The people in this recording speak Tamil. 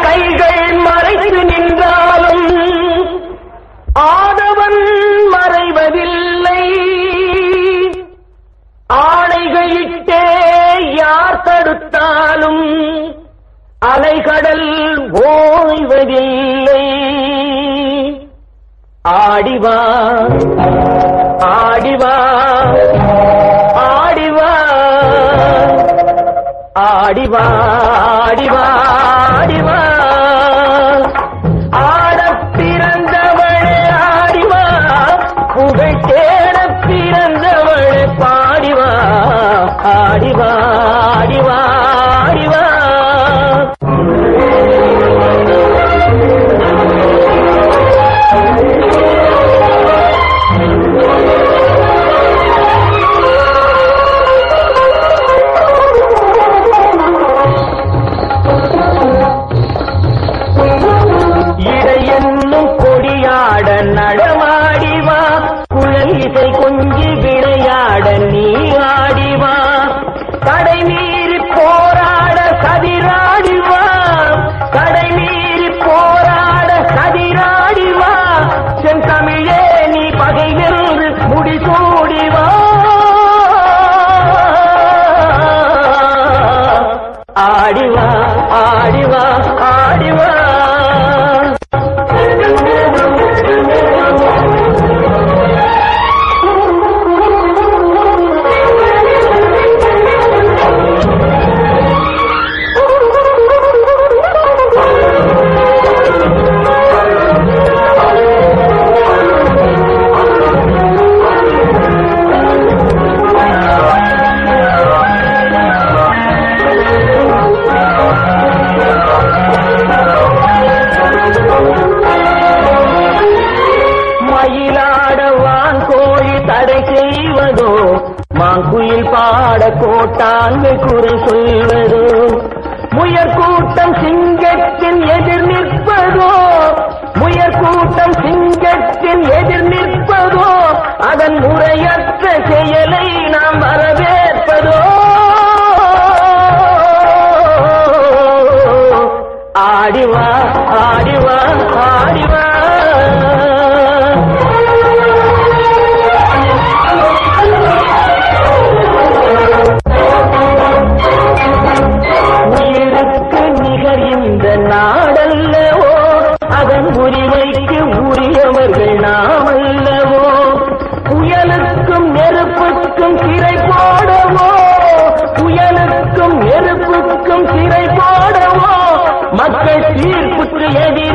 கைகள் மறைத்து நின்றாலும் ஆதவன் மறைவதில்லை ஆணைகளிட்டே யார் தடுத்தாலும் அலைகடல் ஓய்வதில்லை ஆடிவா ஆடிவா ஆடிவா ஆடிவா ஆடிவா ஆடிவா ஆடப் பிறந்தவளே ஆடிவா புகழ் தேடப் பிறந்தவளே பாடிவா ஆடிவா ஆடிவா ஆடிவா இடையென்னும் கொடியாட நடமாடிவா குழல் இசை கொஞ்சி விளையாட நீ ஆடிவா தடை மீறி போராட கதிராடிவா தடை மீறி போராட கதிராடிவா செந்தமிழே நீ பகை வென்று முடிசூடிவா ஆடிவா ஆடிவா ஆடிவா மயிலாட வான் கோழி தடை செய்வதோ மாங்குயில் பாட கோட்டாங்கு குறை சொல்வதோ முயற் கூட்டம் சிங்கத்தின் எதிர் நிற்பதோ முயற் கூட்டம் சிங்கத்தின் எதிர் நிற்பதோ அதன் முறையற்ற செயலை நாம் வரவேற்பதோ ஆடிவா ஆடிவா ஆடிவா உயிருக்கு நிகர் இந்த நாடல்லவோ அதன் உரிமைக்கு உரியவர்கள் நாம் அல்லவோ புயலுக்கும் நெருப்புக்கும் சிறை போடவோ புயலுக்கும் நெருப்புக்கும் சிறை போடவோ மக்கள் தீர்ப்புக்கு எதிராக